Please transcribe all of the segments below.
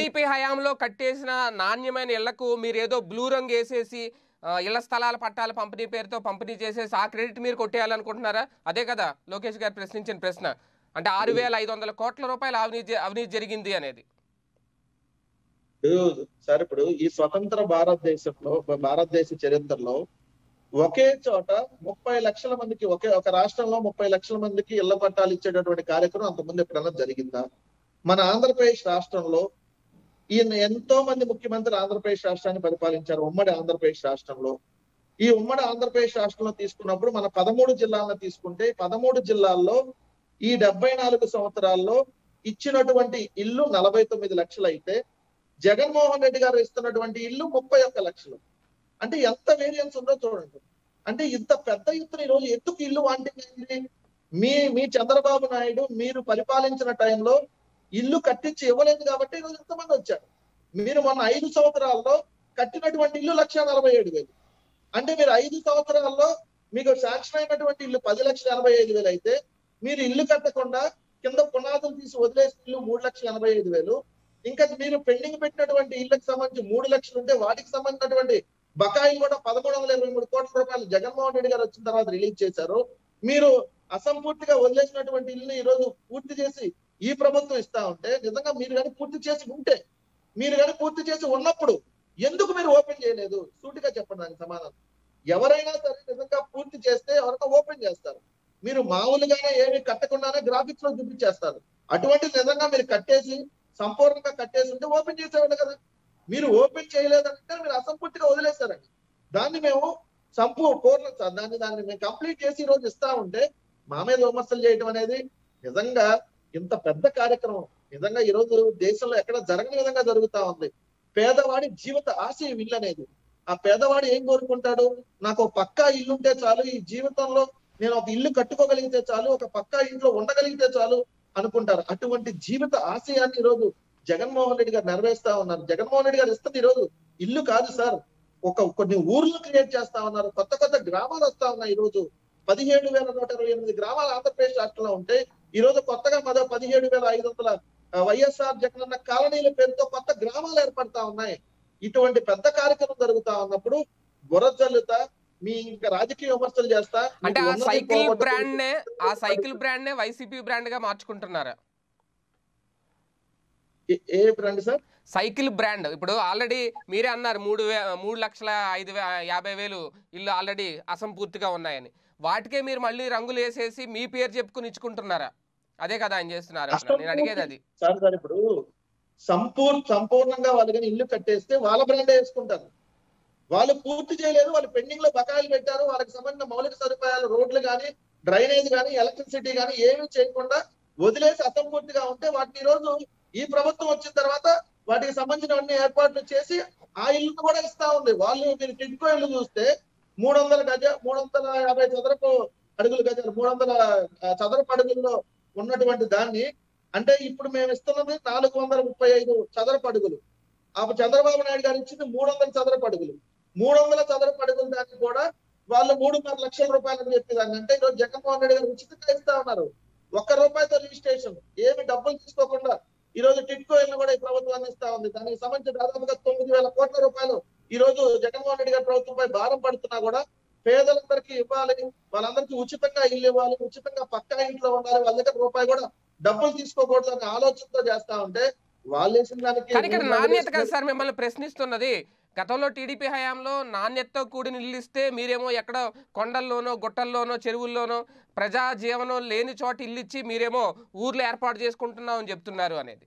TDP హయాంలో కట్టేసిన నాణ్యమైన ఇళ్లకు మీరు ఏదో బ్లూ రంగు వేసేసి ఆ, ఇళ్ల స్థలాల పట్టాల పంపిణీ పేరుతో పంపిణీ చేసేసి ఆ క్రెడిట్ మీరు కొట్టేయాలనుకుంటున్నారా అదే కదా లోకేష్ గారు ప్రశ్నించిన ప్రశ్న అంటే ఆరు వేల ఐదు వందల కోట్ల రూపాయల అవినీతి అవినీతి జరిగింది అనేది ఇప్పుడు సార్ ఇప్పుడు ఈ స్వతంత్ర భారతదేశంలో భారతదేశ చరిత్రలో ఒకే చోట ముప్పై లక్షల మందికి ఒకే ఒక రాష్ట్రంలో ముప్పై లక్షల మందికి ఇళ్ల పట్టాలు ఇచ్చేటటువంటి కార్యక్రమం అంతకుముందు ఎప్పుడైనా జరిగిందా మన ఆంధ్రప్రదేశ్ రాష్ట్రంలో ఈయన ఎంతో మంది ముఖ్యమంత్రి ఆంధ్రప్రదేశ్ రాష్ట్రాన్ని పరిపాలించారు ఉమ్మడి ఆంధ్రప్రదేశ్ రాష్ట్రంలో ఈ ఉమ్మడి ఆంధ్రప్రదేశ్ రాష్ట్రంలో తీసుకున్నప్పుడు మన పదమూడు జిల్లాలను తీసుకుంటే పదమూడు జిల్లాల్లో ఈ డెబ్బై నాలుగు సంవత్సరాల్లో ఇచ్చినటువంటి ఇల్లు నలభై తొమ్మిది లక్షలు అయితే జగన్మోహన్ రెడ్డి గారు ఇస్తున్నటువంటి ఇల్లు ముప్పై ఒక్క లక్షలు అంటే ఎంత వేరియన్స్ ఉందో చూడండి అంటే ఇంత పెద్ద ఎత్తున ఈ రోజు ఎందుకు ఇల్లు వాంటింగ్ అయింది మీ మీ చంద్రబాబు నాయుడు మీరు పరిపాలించిన టైంలో ఇల్లు కట్టించి ఇవ్వలేదు కాబట్టి ఈరోజు ఎంతమంది వచ్చారు మీరు మొన్న ఐదు సంవత్సరాల్లో కట్టినటువంటి ఇల్లు లక్ష నలభై ఏడు వేలు అంటే మీరు ఐదు సంవత్సరాల్లో మీకు శాంక్షన్ అయినటువంటి ఇల్లు పది లక్షల ఎనభై ఐదు వేలు అయితే మీరు ఇల్లు కట్టకుండా కింద పునాదులు తీసి వదిలేసిన ఇల్లు మూడు లక్షల ఎనభై ఐదు వేలు ఇంకా మీరు పెండింగ్ పెట్టినటువంటి ఇళ్ళకి సంబంధించి మూడు లక్షలు ఉంటే వాటికి సంబంధించినటువంటి బకాయిలు కూడా పదమూడు వందల ఇరవై మూడు కోట్ల రూపాయలు జగన్మోహన్ రెడ్డి గారు వచ్చిన తర్వాత రిలీజ్ చేశారు మీరు అసంపూర్తిగా వదిలేసినటువంటి ఇల్లు ఈ రోజు పూర్తి చేసి ఈ ప్రభుత్వం ఇస్తా ఉంటే నిజంగా మీరు కానీ పూర్తి చేసి ఉంటే మీరు కానీ పూర్తి చేసి ఉన్నప్పుడు ఎందుకు మీరు ఓపెన్ చేయలేదు సూటిగా చెప్పండి దానికి సమాధానం ఎవరైనా సరే నిజంగా పూర్తి చేస్తే ఎవరైనా ఓపెన్ చేస్తారు మీరు మామూలుగానే ఏమి కట్టకుండానే గ్రాఫిక్స్ లో చూపించేస్తారు అటువంటి నిజంగా మీరు కట్టేసి సంపూర్ణంగా కట్టేసి ఉంటే ఓపెన్ చేసేవాళ్ళు కదా మీరు ఓపెన్ చేయలేదంటే మీరు అసంపూర్తిగా వదిలేశారండి దాన్ని మేము సంపూ పూర్ణ దాన్ని దాన్ని మేము కంప్లీట్ చేసి ఈ రోజు ఇస్తా ఉంటే మా మీద విమర్శలు చేయడం అనేది నిజంగా ఇంత పెద్ద కార్యక్రమం నిజంగా ఈ రోజు దేశంలో ఎక్కడ జరగని విధంగా జరుగుతా ఉంది పేదవాడి జీవిత ఆశయం ఇల్లు అనేది ఆ పేదవాడు ఏం కోరుకుంటాడు నాకు ఒక పక్కా ఇల్లు ఉంటే చాలు ఈ జీవితంలో నేను ఒక ఇల్లు కట్టుకోగలిగితే చాలు ఒక పక్కా ఇంట్లో ఉండగలిగితే చాలు అనుకుంటారు అటువంటి జీవిత ఆశయాన్ని ఈ రోజు జగన్మోహన్ రెడ్డి గారు నెరవేరుస్తా ఉన్నారు జగన్మోహన్ రెడ్డి గారు ఇస్తుంది ఈ రోజు ఇల్లు కాదు సార్ ఒక కొన్ని ఊర్లు క్రియేట్ చేస్తా ఉన్నారు కొత్త కొత్త గ్రామాలు వస్తా ఉన్నాయి ఈ రోజు పదిహేడు వేల నూట ఇరవై ఎనిమిది గ్రామాలు ఆంధ్రప్రదేశ్ రాష్ట్రంలో ఉంటే ఈ రోజు కొత్తగా మరో పదిహేడు వేల ఐదు వందల ఆ, వైఎస్ఆర్ జగనన్న కాలనీల పేరుతో కొత్త గ్రామాలు ఏర్పడతా ఉన్నాయి ఇటువంటి పెద్ద కార్యక్రమం జరుగుతా ఉన్నప్పుడు బురజల్లుతా మీ ఇంకా రాజకీయ విమర్శలు చేస్తా అంటే మీకు ఆ ఉన్నది సైకిల్ పోగొట్టుకుని- బ్రాండ్ నే ఆ సైకిల్ బ్రాండ్ నే వైసీపీ బ్రాండ్ గా మార్చుకుంటున్నారా ఏ- ఏ బ్రాండ్ సార్ సైకిల్ బ్రాండ్ ఇప్పుడు ఆల్రెడీ మీరే అన్నారు మూడు వే మూడు లక్షల ఐదు వే యాభై వేలు ఇల్లు ఆల్రెడీ అసంపూర్తిగా ఉన్నాయని వాటికే మీరు మళ్ళీ రంగులు వేసేసి మీ పేరు చెప్పుకుని ఇచ్చుకుంటున్నారా అదే కదా ఆయన చేస్తున్నారు అంటున్నా. నేను అడిగేది అది సార్ సార్ ఇప్పుడు సంపూర్ సంపూర్ణంగా వాళ్ళు కానీ ఇల్లు కట్టేస్తే వాళ్ళ బ్రాండ్ వేసుకుంటారు వాళ్ళు పూర్తి చేయలేదు వాళ్ళు పెండింగ్ లో బకాయిలు పెట్టారు వాళ్ళకి సంబంధించిన మౌలిక సదుపాయాలు రోడ్లు కానీ డ్రైనేజ్ కానీ ఎలక్ట్రిసిటీ కానీ ఏమీ చేయకుండా వదిలేసి అసంపూర్తిగా ఉంటే వాటిని ఈ రోజు ఈ ప్రభుత్వం వచ్చిన తర్వాత వాటికి సంబంధించిన అన్ని ఏర్పాట్లు చేసి ఆ ఇల్లు కూడా ఇస్తా ఉంది వాళ్ళు మీరు టిడ్కో ఇల్లు చూస్తే మూడు వందల గజ మూడు వందల యాభై చదరపు అడుగులు గజాలు మూడు వందల ఆ, చదరపు అడుగుల్లో ఉన్నటువంటి దాన్ని అంటే ఇప్పుడు మేము ఇస్తున్నది నాలుగు వందల ముప్పై ఐదు చదరపు అడుగులు ఆ చంద్రబాబు నాయుడు గారు ఇచ్చింది మూడు వందల చదరపు అడుగులు మూడు వందల చదరపు అడుగులు దాన్ని కూడా వాళ్ళు మూడున్నర లక్షల రూపాయలు అని చెప్పేదాన్ని అంటే ఈరోజు జగన్మోహన్ రెడ్డి గారు ఉచితంగా ఇస్తా ఉన్నారు ఒక్క రూపాయితో రిజిస్ట్రేషన్ ఏమి డబ్బులు తీసుకోకుండా ఈ రోజు టిట్కో ఇల్లు కూడా ఈ ప్రభుత్వం అందిస్తా ఉంది దానికి సంబంధించి దాదాపుగా తొమ్మిది వేల కోట్ల రూపాయలు ఈ రోజు జగన్మోహన్ రెడ్డి గారి ప్రభుత్వంపై భారం పడుతున్నా కూడా పేదలందరికీ ఇవ్వాలి వాళ్ళందరికీ ఉచితంగా ఇల్లు ఇవ్వాలి ఉచితంగా పక్కా ఇంట్లో ఉండాలి వాళ్ళ దగ్గర రూపాయి కూడా డబ్బులు తీసుకోకూడదు అనే ఆలోచనతో చేస్తా ఉంటే వాళ్ళు వేసిన దానికి కానీ ఇక్కడ వీళ్ళు నాణ్యత వేసిన- కదా సార్ మిమ్మల్ని ప్రశ్నిస్తున్నది గతంలో టీడీపీ హయాంలో నాణ్యతతో కూడిన ఇల్లు ఇస్తే మీరేమో ఎక్కడ కొండల్లోనో గుట్టల్లోనో చెరువుల్లోనో ప్రజా జీవనం లేని చోట ఇల్లు ఇచ్చి మీరేమో ఊర్లో ఏర్పాటు చేసుకుంటున్నాం అని చెప్తున్నారు అనేది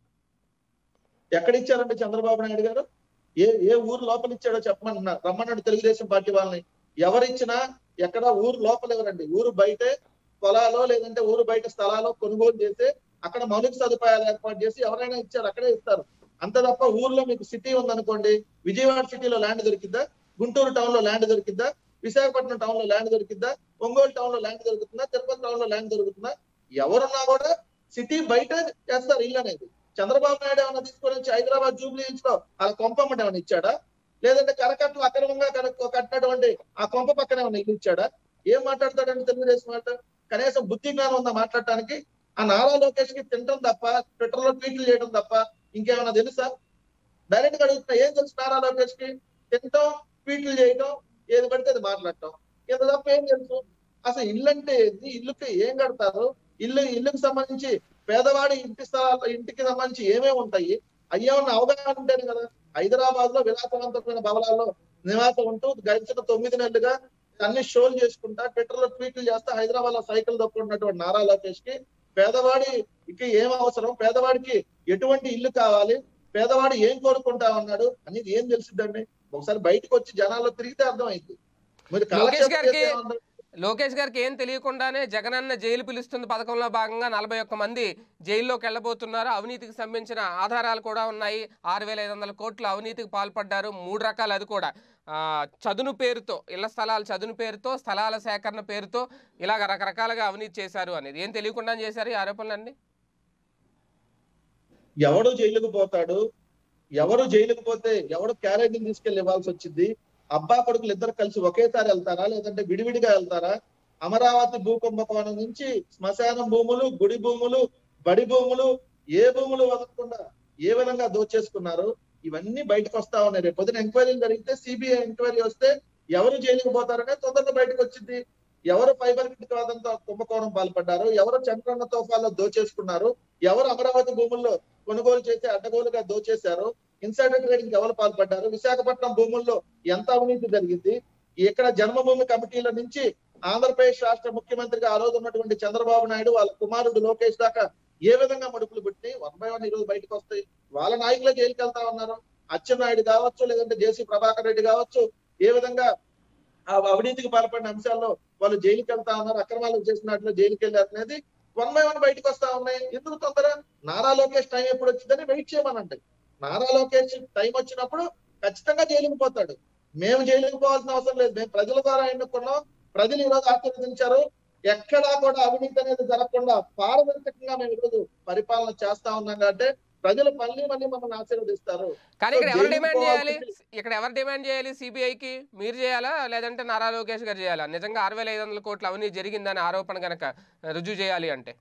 ఎక్కడ ఇచ్చారంటే చంద్రబాబు నాయుడు గారు ఏ ఏ ఊరు లోపల ఇచ్చాడో చెప్పమన్నారు రమ్మన్నాడు తెలుగుదేశం పార్టీ వాళ్ళని ఎవరిచ్చినా ఎక్కడ ఊరు లోపల ఎవరండి ఊరు బయటే పొలాలో లేదంటే ఊరు బయట స్థలాలో కొనుగోలు చేసి అక్కడ మౌలిక సదుపాయాలు ఏర్పాటు చేసి ఎవరైనా ఇచ్చారు అక్కడే ఇస్తారు అంత తప్ప ఊర్లో మీకు సిటీ ఉందనుకోండి విజయవాడ సిటీలో ల్యాండ్ దొరికిద్దా గుంటూరు టౌన్ లో ల్యాండ్ దొరికిద్దా విశాఖపట్నం టౌన్ లో ల్యాండ్ దొరికిద్దా ఒంగోలు టౌన్ లో ల్యాండ్ దొరుకుతుందా తిరుపతి టౌన్ లో ల్యాండ్ దొరుకుతుందా ఎవరున్నా కూడా సిటీ బయట చేస్తారు ఇల్లు అనేది చంద్రబాబు నాయుడు ఏమైనా తీసుకొని వచ్చి హైదరాబాద్ జూబ్లీ హిల్స్ లో వాళ్ళ కొంపమ్మట ఏమైనా ఇచ్చాడా లేదంటే కరకట్లు అక్రమంగా కనుక్కో- కట్టినటువంటి ఆ కొంప పక్కన ఏమైనా ఇల్లు ఇచ్చాడా ఏం మాట్లాడతాడండి తెలుగుదేశం మాట కనీసం బుద్ధి జ్ఞానం ఉందా మాట్లాడటానికి ఆ నారా లోకేష్ కి తినటం తప్ప ట్విట్టర్ లో ట్వీట్లు చేయడం తప్ప ఇంకేమైనా తెలుసా డైరెక్ట్ గా అడుగుతున్నా ఏం తెలుసు నారా లోకేష్ కి తింటాం ట్వీట్లు చేయటం ఏది పడితే అది మాట్లాడటం ఇంత తప్ప ఏం తెలుసు అసలు ఇల్లు అంటే ఏంది ఇల్లుకి ఏం కడతారు ఇల్లు ఇల్లుకి సంబంధించి పేదవాడి ఇంటి స్థలాలు ఇంటికి సంబంధించి ఏమేమి ఉంటాయి అయ్యేమన్నా అవగాహన ఉంటేనే కదా హైదరాబాద్ లో విలాసవంతమైన భవనాల్లో నివాసం ఉంటూ గడిచిన తొమ్మిది నెలలుగా అన్ని షోలు చేసుకుంటా ట్విట్టర్ లో ట్వీట్లు చేస్తా హైదరాబాద్ లో సైకిల్ దొక్కున్నటువంటి నారా లోకేష్ కి పేదవాడి ఇక ఏం అవసరం పేదవాడికి ఎటువంటి ఇల్లు కావాలి పేదవాడు ఏం కోరుకుంటా ఉన్నాడు అనేది ఏం తెలిసిద్దండి ఒకసారి బయటకు వచ్చి జనాల్లో తిరిగితే అర్థమైంది మీరు లోకేష్ కాలక్షేపం గారికి చేస్తే ఏమన్నా- లోకేష్ గారికి ఏం తెలియకుండానే జగనన్న జైలు పిలుస్తుంది పథకంలో భాగంగా నలభై ఒక్క మంది జైల్లోకి వెళ్ళబోతున్నారు అవినీతికి సంబంధించిన ఆధారాలు కూడా ఉన్నాయి ఆరు వేల ఐదు వందల కోట్ల అవినీతికి పాల్పడ్డారు మూడు రకాలు అది కూడా ఆ, చదును పేరుతో ఇళ్ల స్థలాల చదును పేరుతో స్థలాల సేకరణ పేరుతో ఇలాగ రకరకాలుగా అవినీతి చేశారు అనేది ఏం తెలియకుండా చేశారు ఈ ఆరోపణలన్నీ ఎవడు జైలుకు పోతాడు ఎవరు జైలుకు పోతే ఎవడు క్యారేజీని తీసుకెళ్లి ఇవ్వాల్సి వచ్చింది అబ్బా కొడుకులు ఇద్దరు కలిసి ఒకేసారి వెళ్తారా లేదంటే విడివిడిగా వెళ్తారా అమరావతి భూ కుంభకోణం నుంచి శ్మశానం భూములు గుడి భూములు బడి భూములు ఏ భూములు వదలకుండా ఏ విధంగా దోచేసుకున్నారు ఇవన్నీ బయటకు వస్తా ఉన్నాయి రేపు పొద్దున ఎంక్వైరీలు జరిగితే సిబిఐ ఎంక్వైరీ వస్తే ఎవరు జైలుకు పోతారనే తొందరగా బయటకు వచ్చింది ఎవరు ఫైబర్ గిట్ వాదంతో కుంభకోణం పాల్పడ్డారు ఎవరు చంద్రన్న తోఫాల్లో దోచేసుకున్నారు ఎవరు అమరావతి భూముల్లో కొనుగోలు చేసి అడ్డగోలుగా దోచేశారు ఇన్సైడర్ ట్రేడింగ్ ఎవరు పాల్పడ్డారు విశాఖపట్నం భూముల్లో ఎంత అవినీతి జరిగింది ఇక్కడ జన్మభూమి కమిటీల నుంచి ఆంధ్రప్రదేశ్ రాష్ట్ర ముఖ్యమంత్రిగా ఆ రోజు ఉన్నటువంటి చంద్రబాబు నాయుడు వాళ్ళ కుమారుడు లోకేష్ దాకా ఏ విధంగా మడుపులు పుట్టి వన్ బై వన్ ఈ రోజు బయటకు వస్తాయి వాళ్ళ నాయకులే జైలుకి వెళ్తా ఉన్నారు అచ్చెన్నాయుడు కావచ్చు లేదంటే జేసీ ప్రభాకర్ రెడ్డి కావచ్చు ఏ విధంగా ఆ అవినీతికి పాల్పడిన అంశాల్లో వాళ్ళు జైలుకి వెళ్తా ఉన్నారు అక్రమాలు చేసినట్లు జైలుకి వెళ్ళారు అనేది వన్ బై వన్ బయటకు వస్తా ఉన్నాయి ఎందుకు తొందర నారా లోకేష్ టైం ఎప్పుడు వచ్చిందని వెయిట్ చేయమనండి నారా లోకేష్ టైం వచ్చినప్పుడు ఖచ్చితంగా జైలుకి పోతాడు మేము జైలుకి పోవాల్సిన అవసరం లేదు మేము ప్రజల ద్వారా ఎన్నుకున్నాం ప్రజలు ఈ రోజు ఆశీర్వదించారు ఎక్కడా కూడా అవినీతి అనేది జరగకుండా పారదర్శకంగా మేము ఈరోజు పరిపాలన చేస్తా ఉన్నాం కాబట్టి ప్రజలు మళ్ళీ మళ్ళీ మమ్మల్ని ఆశీర్వదిస్తారు కానీ ఇక్కడ ఎవరు జైలుకి డిమాండ్ చేయాలి పోవాల్సింది- ఇక్కడ ఎవరు డిమాండ్ చేయాలి సిబిఐకి మీరు చేయాలా లేదంటే నారా లోకేష్ గారు చేయాలా నిజంగా ఆరు వేల ఐదు వందల కోట్ల అవినీతి జరిగిందని ఆరోపణ కనుక రుజువు చేయాలి అంటే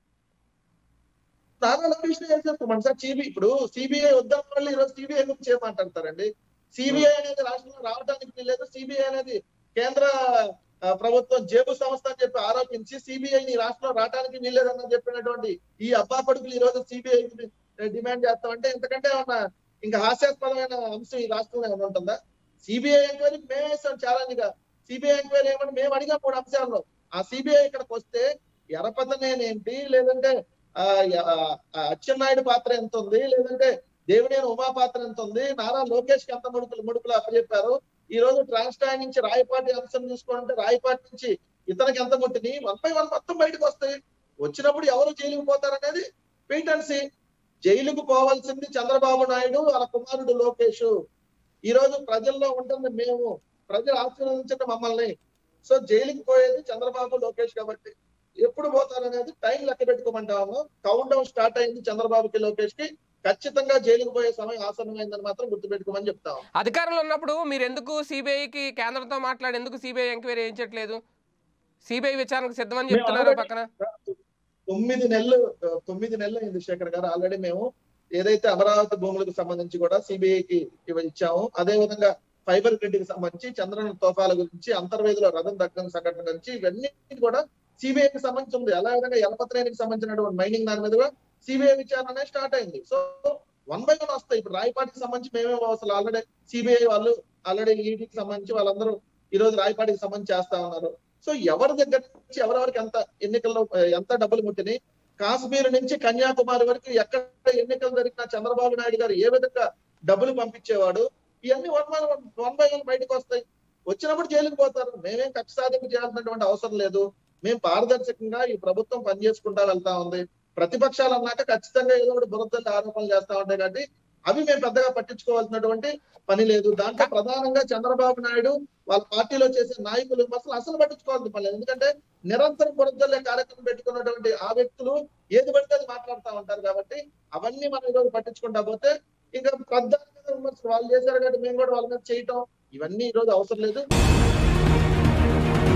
నారా లోకేష్ చేసేస్తాం సార్ సిబిఐ ఇప్పుడు సిబిఐ వద్దాం వాళ్ళు ఈ రోజు సిబిఐ గురించి ఏమంటారండి సిబిఐ అనేది రాష్ట్రంలో రావడానికి లేదు సిబిఐ అనేది కేంద్ర ఆ, ప్రభుత్వం జేబు సంస్థ అని చెప్పి ఆరోపించి సిబిఐ ని రాష్ట్రంలో రావడానికి వీల్లేదని చెప్పినటువంటి ఈ అబ్బా కొడుకులు ఈ రోజు సిబిఐ డిమాండ్ చేస్తామంటే ఎందుకంటే ఏమన్నా ఇంకా హాస్యాస్పదమైన అంశం ఈ రాష్ట్రంలో ఏమైనా ఉంటుందా సిబిఐ ఎంక్వైరీకి మేము వేస్తాం ఛాలెంజ్ గా సిబిఐ ఎంక్వైరీ ఏమని మేము అడిగాం మూడు అంశాల్లో ఆ సిబిఐ ఇక్కడికి వస్తే ఎరపతనేనేంటి లేదంటే ఆ ఆ, ఆ అచ్చెన్నాయుడు పాత్ర ఎంత ఉంది లేదంటే దేవినేని ఉమా పాత్ర ఎంత ఉంది నారా లోకేష్ కి ఎంత ముడుపులు ముడుపులు అప్పచెప్పారు ఈ రోజు ట్రాన్స్టాయ్ నుంచి రాయపాటి అంశం చూసుకోవాలంటే రాయపాటి నుంచి ఇతనికి ఎంత ముట్టిని వన్ బై వన్ మొత్తం బయటకు వస్తాయి వచ్చినప్పుడు ఎవరు జైలుకు పోతారనేది వెయిట్ అండ్ సీ జైలుకు పోవాల్సింది చంద్రబాబు నాయుడు వాళ్ళ కుమారుడు లోకేష్ ఈ రోజు ప్రజల్లో ఉంటుంది మేము ప్రజలు ఆశీర్వదించండి మమ్మల్ని సో జైలుకి పోయేది చంద్రబాబు లోకేష్ కాబట్టి ఎప్పుడు పోతారనేది టైం లెక్క పెట్టుకోమంటా ఉన్నాం కౌంట్ డౌన్ స్టార్ట్ అయింది చంద్రబాబుకి లోకేష్ కి ఖచ్చితంగా జైలుకు పోయే సమయం ఆసన్నమైందని మాత్రం గుర్తుపెట్టుకోమని చెప్తాం అధికారంలో ఉన్నప్పుడు మీరు ఎందుకు సిబిఐకి కేంద్రంతో మాట్లాడి ఎందుకు సిబిఐ ఎంక్వైరీ చేయించట్లేదు సిబిఐ విచారణకు సిద్ధమని మేము చెప్తున్నారు already- పక్కన తొమ్మిది నెలలు ఆ, తొమ్మిది నెలలు అయింది శేఖర్ గారు ఆల్రెడీ మేము ఏదైతే అమరావతి భూములకు సంబంధించి కూడా సిబిఐకి ఇచ్చాము అదే విధంగా ఫైబర్ గ్రిడ్ కి సంబంధించి చంద్రన తోఫాల గురించి అంతర్వేదిలో రథం దక్కన సంఘటన గురించి ఇవన్నీ కూడా సిబిఐకి సంబంధించి ఉంది అలా విధంగా ఎలపత్రేనికి సంబంధించినటువంటి మైనింగ్ దాని మీద కూడా సిబిఐ విచారణ అనేది స్టార్ట్ అయింది సో వన్ బై వన్ వస్తాయి ఇప్పుడు రాయపాటికి సంబంధించి మేమేమో అసలు ఆల్రెడీ సిబిఐ వాళ్ళు ఆల్రెడీ ఈడీకి సంబంధించి వాళ్ళందరూ ఈ రోజు రాయపాటికి సంబంధించి చేస్తా ఉన్నారు సో ఎవరి దగ్గర నుంచి ఎవరెవరికి ఎంత ఎన్నికల్లో ఆ, ఎంత డబ్బులు ముట్టినాయి కాశ్మీర్ నుంచి కన్యాకుమారి వరకు ఎక్కడ ఎన్నికలు జరిగినా చంద్రబాబు నాయుడు గారు ఏ విధంగా డబ్బులు పంపించేవాడు ఇవన్నీ one by one one by one బయటకు వస్తాయి వచ్చినప్పుడు జైలుకి పోతారు మేమేం కక్ష సాధింపు చేయాల్సినటువంటి అవసరం లేదు మేము పారదర్శకంగా ఈ ప్రభుత్వం పనిచేసుకుంటా వెళ్తా ఉంది ప్రతిపక్షాలు అన్నాక ఖచ్చితంగా ఏదో ఒకటి బురదల్లి ఆరోపణలు చేస్తా ఉంటాయి కాబట్టి అవి మేము పెద్దగా పట్టించుకోవాల్సినటువంటి పని లేదు దాంట్లో ప్రధానంగా చంద్రబాబు నాయుడు వాళ్ళ పార్టీలో చేసే నాయకులు అసలు అసలు పట్టించుకోవాల్సిన పని లేదు ఎందుకంటే నిరంతరం బురదల్లే కార్యక్రమం పెట్టుకున్నటువంటి ఆ వ్యక్తులు ఏది పడితే అది మాట్లాడుతూ ఉంటారు కాబట్టి అవన్నీ మనం ఈరోజు పట్టించుకుంటా పోతే ఇంకా ప్రధానంగా విమర్శలు వాళ్ళు చేశారు కాబట్టి మేము కూడా వాళ్ళ మీద చేయటం ఇవన్నీ ఈ రోజు అవసరం లేదు